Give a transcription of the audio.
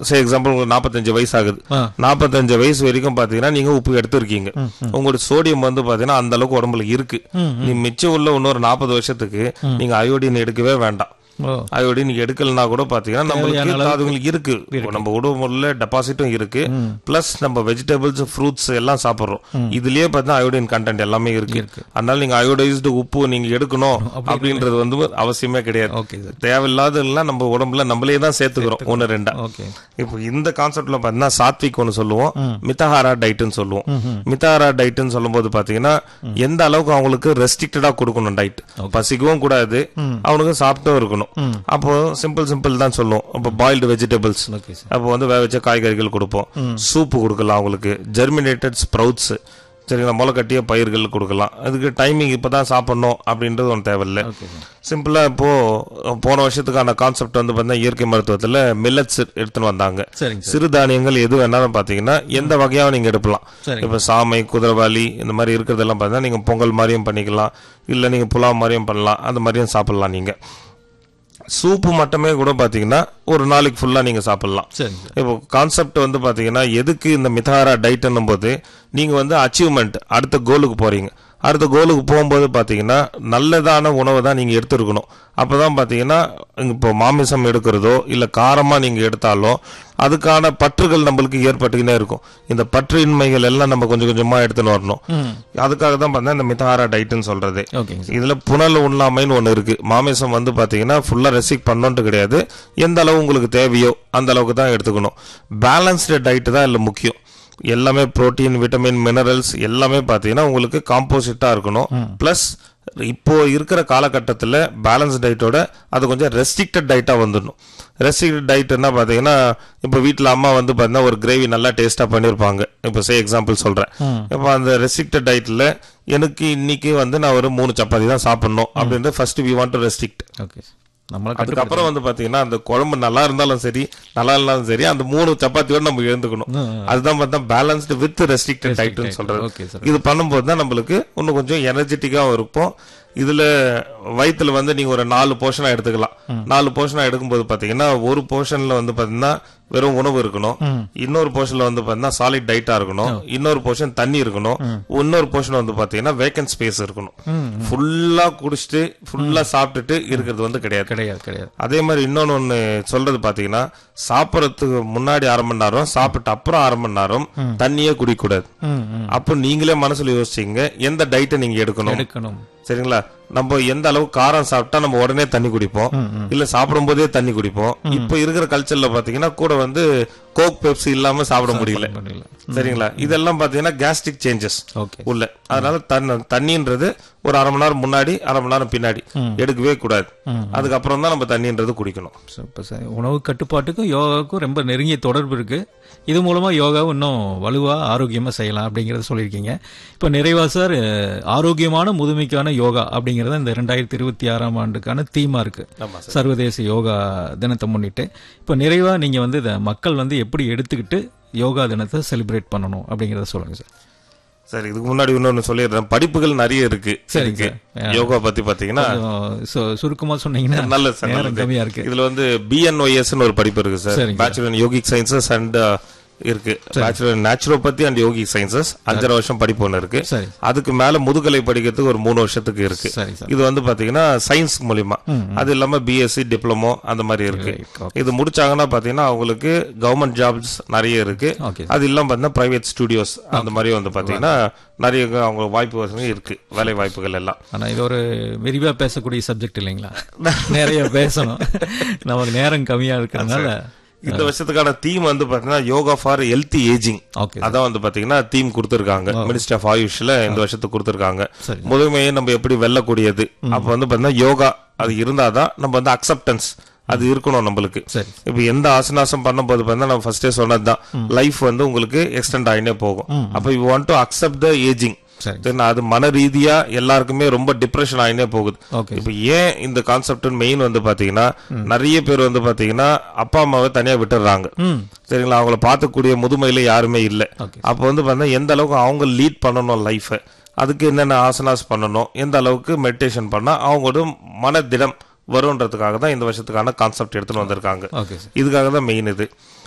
சே example உங்களுக்கு நாற்பத்தஞ்சு வயசு ஆகுது ஆ. நாற்பத்தஞ்சு வயசு வரைக்கும் பாத்தீங்கன்னா நீங்க உப்பு எடுத்திருக்கீங்க உங்களோட சோடியம் வந்து பாத்தீங்கன்னா அந்த அளவுக்கு உடம்புல இருக்கு நீ மிச்சம் உள்ள இன்னொரு நாற்பது வருஷத்துக்கு நீங்க அயோடின் எடுக்கவே வேண்டாம் ஓ அயோடின் நீங்க எடுக்கலனா கூட பாத்தீங்கன்னா நம்மளுக்கு தேவையான அளவுக்கு அதுங்களுக்கு இருக்கு நம்ம உடம்புல டெபாசிட்டும் இருக்கு பிளஸ் நம்ம வெஜிடபிள்ஸ் ஃப்ரூட்ஸ் எல்லாம் சாப்பிடுறோம் இதுலயே பார்த்தா அயோடின் கண்டென்ட் எல்லாமே இருக்கு அதனால நீங்க அயோடைஸ்டு உப்பு நீங்க எடுக்கணும் அப்படின்றது வந்து அவசியமே கிடையாது ஓகே சார் தேவையில்லாத எல்லாம் நம்ம உடம்புல நம்மளே தான் சேர்த்துக்கிறோம் ஒன்னு ரெண்டா ஓகே இப்போ இந்த கான்செப்ட்ல பாத்தீங்கன்னா சாத்விக் ஒன்று சொல்லுவோம் மிதஹாரா டயட்னு சொல்லுவோம் மிதஹாரா டயட்னு சொல்லும்போது பாத்தீங்கன்னா எந்த அளவுக்கு அவங்களுக்கு ரெஸ்ட்ரிக்டடா கொடுக்கணும் டயட் பசிக்கவும் கூடாது அவனுக்கு சாப்பிட்டும் இருக்கணும் அப்போ சிம்பிள் சிம்பிள் தான் சொல்லுவோம் அப்போ பாயில்டு வெஜிடபிள்ஸ் ஓகே சார் அப்போ வந்து வேக வச்ச காய்கறிகள் கொடுப்போம் சூப்பு கொடுக்கலாம் அவங்களுக்கு ஜெர்மினேட்டட் ஸ்ப்ரவுட்ஸ் சரிங்களா முளை கட்டிய பயிர்கள் கொடுக்கலாம் அதுக்கு டைமிங் இப்பதான் சாப்பிடணும் அப்படின்றது ஒன்று தேவையில்லை ஓகே சார் சிம்பிளா இப்போ போன வருஷத்துக்கான கான்செப்ட் வந்து பார்த்தீங்கன்னா இயற்கை மருத்துவத்துல மில்லட்ஸ் எடுத்துன்னு வந்தாங்க சரிங்க சார் சிறுதானியங்கள் எது வேணாலும் பாத்தீங்கன்னா எந்த வகையாவும் நீங்க எடுக்கலாம் சரிங்க. இப்ப சாமை குதிரைவாளி இந்த மாதிரி இருக்கிறதெல்லாம் பார்த்தீங்கன்னா நீங்க பொங்கல் மாதிரியும் பண்ணிக்கலாம் இல்ல நீங்க புலாவ் மாதிரியும் பண்ணலாம் அந்த மாதிரியும் சாப்பிடலாம் நீங்க சூப்பு மட்டுமே கூட பாத்தீங்கன்னா ஒரு நாளைக்கு ஃபுல்லா நீங்க சாப்பிடலாம் சரிங்க சார் இப்போ கான்செப்ட் வந்து பாத்தீங்கன்னா எதுக்கு இந்த மிதாரா டயட்னும் போது நீங்க வந்து அச்சீவ்மெண்ட் அடுத்த கோலுக்கு போறீங்க அடுத்த கோலுக்கு போகும்போது பாத்தீங்கன்னா நல்லதான உணவை தான் நீங்க எடுத்துருக்கணும் அப்பதான் பாத்தீங்கன்னா இப்போ மாமிசம் எடுக்கிறதோ இல்ல காரமா நீங்க எடுத்தாலும் அதுக்கான பற்றுகள் நம்மளுக்கு ஏற்பட்டுக்கினே இருக்கும் இந்த பற்றின்மைகள் எல்லாம் நம்ம கொஞ்சம் கொஞ்சமா எடுத்துன்னு வரணும் அதுக்காக தான் பார்த்தா இந்த மிதாரா டயட்னு சொல்றது ஓகேங்க சார் இதுல புனல் உண்ணாமைன்னு ஒண்ணு இருக்கு மாமிசம் வந்து பாத்தீங்கன்னா ஃபுல்லா ரெசிக் பண்ணோன்ட்டு கிடையாது எந்த அளவு உங்களுக்கு தேவையோ அந்த அளவுக்கு தான் எடுத்துக்கணும் பேலன்ஸ்டு டயட் தான் இல்ல முக்கியம் எல்லாமே புரோட்டீன் விட்டமின் மினரல்ஸ் எல்லாமே பாத்தீங்கன்னா உங்களுக்கு காம்போசிட்டா இருக்கணும் பிளஸ் இப்போ இருக்கிற காலகட்டத்தில் பேலன்ஸ் டயட்டோட அது கொஞ்சம் ரெஸ்ட்ரிக்டட் டயட்டா வந்துடணும் ரெஸ்ட்ரிக்டட் டயட்னா பாத்தீங்கன்னா இப்போ வீட்டில் அம்மா வந்து பார்த்தீங்கன்னா ஒரு கிரேவி நல்லா டேஸ்டா பண்ணியிருப்பாங்க இப்போ சே எக்ஸாம்பிள் சொல்றேன் இப்போ அந்த ரெஸ்ட்ரிக்டட் டயட்ல எனக்கு இன்னைக்கு வந்து நான் ஒரு மூணு சப்பாத்தி தான் சாப்பிடணும் அப்படின்றது first we want to restrict okay sir நம்மளை கட்டு அதுக்கப்புறம் வந்து பாத்தீங்கன்னா அந்த குழம்பு நல்லா இருந்தாலும் சரி நல்லா இருந்தாலும் சரி அந்த மூணு சப்பாத்தியோட நம்ம எழுந்துக்கணும் அதுதான் பார்த்தா பேலன்ஸ்டு வித் ரெஸ்ட்ரிக்டட் டயட்னு சொல்றது ஓகே சார் இது பண்ணும்போது தான் நம்மளுக்கு இன்னும் கொஞ்சம் எனர்ஜெட்டிக்காகவும் இருப்போம் இதுல வயித்துல வந்து நீங்க ஒரு நாலு போர்ஷனா எடுத்துக்கலாம் நாலு போர்ஷனா எடுக்கும்போது பாத்தீங்கன்னா ஒரு போர்ஷன்ல வந்து பாத்தீங்கன்னா வெறும் உணவு இருக்கணும் இன்னொரு போர்ஷன்ல வந்து பாத்தீங்கன்னா சாலிட் டயட்டா இருக்கணும் இன்னொரு போர்ஷன் தண்ணி இருக்கணும் இன்னொரு போர்ஷன் வந்து பாத்தீங்கன்னா வேக்கன்ட் ஸ்பேஸ் இருக்கணும் ஃபுல்லா குடிச்சிட்டு ஃபுல்லா சாப்பிட்டுட்டு இருக்கிறது வந்து கிடையாது கிடையாது கிடையாது அதே மாதிரி இன்னொன்னு ஒண்ணு சொல்றது பாத்தீங்கன்னா சாப்பிடறதுக்கு முன்னாடி அரை மணி நேரம் சாப்பிட்ட அப்புறம் அரை மணி நேரம் தண்ணியே குடிக்கூடாது ம் ம் அப்போ நீங்களே மனசுல யோசிச்சீங்க எந்த டயட்டை நீங்க எடுக்கணும் எடுக்கணும் சரிங்களா நம்ம எந்த அளவு காரம் சாப்பிட்டா நம்ம உடனே தண்ணி குடிப்போம் இல்ல சாப்பிடும் போதே தண்ணி குடிப்போம் இப்போ இருக்கிற கல்ச்சர்ல பாத்தீங்கன்னா கூட வந்து கோக் பெப்சி இல்லாம சாப்பிட முடியல முடியல சரிங்களா இதெல்லாம் பாத்தீங்கன்னா கேஸ்ட்ரிக் சேஞ்சஸ் ஓகே உள்ள அதனால தண்ணி தண்ணின்றது ஒரு அரை மணி நேரம் முன்னாடி அரை மணி நேரம் பின்னாடி எடுக்கவே கூடாது அதுக்கப்புறம் தான் நம்ம தண்ணின்றது குடிக்கணும் இப்போ சார் உணவு கட்டுப்பாட்டுக்கும் யோகாவுக்கும் ரொம்ப நெருங்கிய தொடர்பு இருக்கு இது மூலமா யோகாவை இன்னும் வலுவா ஆரோக்கியமா செய்யலாம் அப்படிங்கறத சொல்லியிருக்கீங்க இப்போ நிறைவா சார் அஹ், ஆரோக்கியமான முதுமைக்கான யோகா அப்படிங்கறது இந்த ரெண்டாயிரத்தி இருபத்தி ஆறாம் ஆண்டுக்கான தீமா இருக்கு ஆமா சர்வதேச யோகா தினத்தை முன்னிட்டு இப்போ நிறைவா நீங்க வந்து இதை மக்கள் வந்து எப்படி எடுத்துக்கிட்டு யோகா தினத்தை செலிப்ரேட் பண்ணணும் அப்படிங்கறத சொல்லுங்க சார் சரி இதுக்கு முன்னாடி இன்னொன்னு சொல்லிடுறேன் படிப்புகள் நிறைய இருக்கு சரிங்க இருக்கு. யோகா பத்தி பாத்தீங்கன்னா கொஞ்சம் சு- சுருக்கமா சொன்னீங்கன்னா நல்லது சார் நேரம் நல்லது. கம்மியா இருக்கு இதுல வந்து பிஎன்ஒஎஸ் ஒரு படிப்பு இருக்கு சார் சரிங்க. Bachelor in yogic sciences and இருக்கு bachelor in naturopathy and yogic sciences அஞ்சரை வருஷம் படிப்பு ஒன்று இருக்கு சரி அதுக்கு மேல முதுகலை படிக்கிறதுக்கு ஒரு மூணு வருஷத்துக்கு இருக்கு சரி சார் இது வந்து பாத்தீங்கன்னா சயின்ஸ் மூலியமா அது இல்லாம பிஎஸ்சி டிப்ளமோ அந்த மாதிரி இருக்கு Right, இது முடிச்சாங்கன்னா பாத்தீங்கன்னா அவங்களுக்கு கவர்மெண்ட் ஜாப்ஸ் நிறைய இருக்கு ஓகே அது இல்லாம பாத்தீங்கன்னா பிரைவேட் ஸ்டுடியோஸ் அந்த மாதிரி வந்து பாத்தீங்கன்னா நிறைய அவங்க வாய்ப்பு வசதி இருக்கு வேலை வாய்ப்புகள் எல்லாம் ஆனா இது ஒரு விரிவா பேசக்கூடிய சப்ஜெக்ட் இல்லைங்களா நிறைய பேசணும் நமக்கு நேரம் கம்மியா இருக்கிறதுனால இந்த வருஷத்துக்கான தீம் வந்து பாத்தீங்கன்னா yoga for healthy ageing okay அதான் வந்து பாத்தீங்கன்னா தீம் கொடுத்திருக்காங்க மினிஸ்டர் ஆஃப் ஆயுஷ்ல இந்த வருஷத்துக்கு கொடுத்திருக்காங்க சரி. முதுமையை நம்ம எப்படி வெல்லக்கூடியது அப்ப வந்து பாத்தீங்கன்னா யோகா அது இருந்தாதான் நம்ம வந்து அக்செப்டன்ஸ் அது இருக்கணும் நம்மளுக்கு சரி இப்ப எந்த ஆசனாசம் பண்ணும்போது பார்த்தா நம்ம ஃபர்ஸ்டே சொன்னதுதான் லைஃப் வந்து உங்களுக்கு எக்ஸ்டெண்ட் ஆகினே போகும் அப்ப you want to accept the ageing சரி அது மன ரீதியா எல்லாருக்குமே ரொம்ப டிப்ரெஷன் ஆகினே போகுது ஓகே இப்ப ஏன் இந்த கான்செப்ட் மெயின் வந்து பாத்தீங்கன்னா நிறைய பேர் வந்து பாத்தீங்கன்னா அப்பா அம்மாவை தனியா விட்டுறாங்க ம் சரிங்களா அவங்கள பார்த்துக்கூடிய முதுமையில யாருமே இல்ல ஓகே அப்ப வந்து பார்த்தா எந்த அளவுக்கு அவங்க லீட் பண்ணணும் லைஃபை அதுக்கு என்னென்ன ஆசனாஸ் பண்ணணும் எந்த அளவுக்கு மெடிடேஷன் பண்ணா அவங்களோட மன திடம் வரும்ன்றதுக்காக தான் இந்த வருஷத்துக்கான கான்செப்ட் எடுத்துன்னு வந்திருக்காங்க ஓகே சார் இதுக்காக தான் மெயின் இது